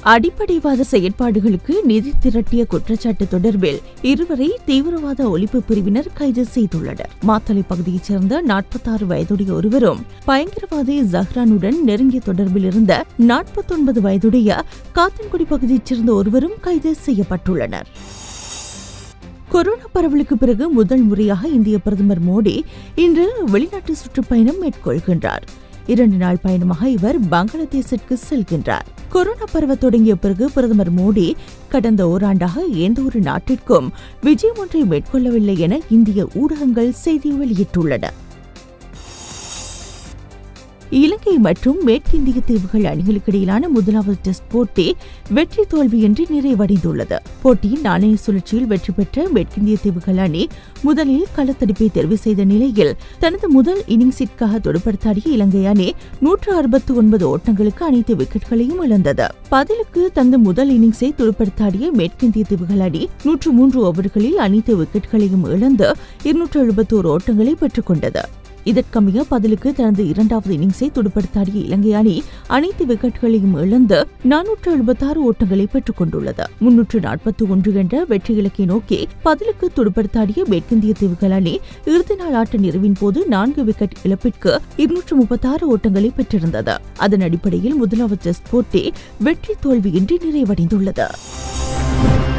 அடிப்படைவாத செயற்பாடுகளுக்கு நிதி திரட்டிய குற்றச்சாட்டு தொடர்பில் இருவரை தீவிரவாத ஒழிப்பு பிரிவினர் கைது செய்துள்ளனர் மாத்தளை பகுதியைச் சேர்ந்த நாற்பத்தாறு வயதுடைய ஒருவரும் பயங்கரவாதி ஜஹ்ரானுடன் நெருங்கிய தொடர்பில் இருந்த நாற்பத்தொன்பது வயதுடைய காத்தன்குடி பகுதியைச் சேர்ந்த ஒருவரும் கைது செய்யப்பட்டுள்ளனர் கொரோனா பரவலுக்கு பிறகு முதல் முறையாக இந்திய பிரதமர் மோடி இன்று வெளிநாட்டு சுற்றுப்பயணம் மேற்கொள்கின்றார் இரண்டு நாள் பயணமாக இவர் பங்களாதேஷிற்கு செல்கின்றார் கொரோனா பரவ தொடங்கிய பிறகு பிரதமர் மோடி கடந்த ஓராண்டாக எந்த ஒரு நாட்டிற்கும் விஜயம் ஒன்றை மேற்கொள்ளவில்லை என இந்திய ஊடகங்கள் செய்தி வெளியிட்டுள்ளன இலங்கை மற்றும் மேற்கிந்திய தீவுகள் அணிகளுக்கு இடையிலான முதலாவது டெஸ்ட் போட்டி வெற்றி தோல்வியின்றி நிறைவடைந்துள்ளது போட்டியின் நாணய சுழற்சியில் வெற்றி பெற்ற மேற்கிந்திய தீவுகள் அணி முதலில் களத்தடிப்பை தெரிவு செய்த நிலையில் தனது முதல் இன்னிங்ஸிற்காக தொடுப்படுத்தாடிய இலங்கை அணி நூற்று அறுபத்தி ஒன்பது ஓட்டங்களுக்கு அனைத்து விக்கெட்களையும் இழந்தது பதிலுக்கு தந்த முதல் இன்னிங்ஸை துடுப்படுத்தாடிய மேற்கிந்திய தீவுகள் அணி நூற்று மூன்று ஓவர்களில் அனைத்து விக்கெட்களையும் இழந்து இருநூற்று எழுபத்தோரு ஓட்டங்களை பெற்றுக் கொண்டது இதற்கமைய பதிலுக்கு தனது இரண்டாவது இன்னிங்ஸை துடுப்படுத்தாடிய இலங்கை அணி அனைத்து விக்கெட்களையும் இழந்து நானூற்று எழுபத்தாறு ஓட்டங்களை பெற்றுக் கொண்டுள்ளது முன்னூற்று நாற்பத்தி ஒன்று என்ற வெற்றி இலக்கை நோக்கி பதிலுக்கு துடுப்படுத்தாடிய மேற்கிந்திய தீவுகள் அணி இறுதி நாள் ஆட்ட நிறைவின் போது நான்கு விக்கெட் இழப்பிற்கு இருநூற்று முப்பத்தாறு ஓட்டங்களை பெற்றிருந்தது அதன் அடிப்படையில் முதலாவது டெஸ்ட் போட்டி வெற்றி தோல்வியின்றி நிறைவடைந்துள்ளது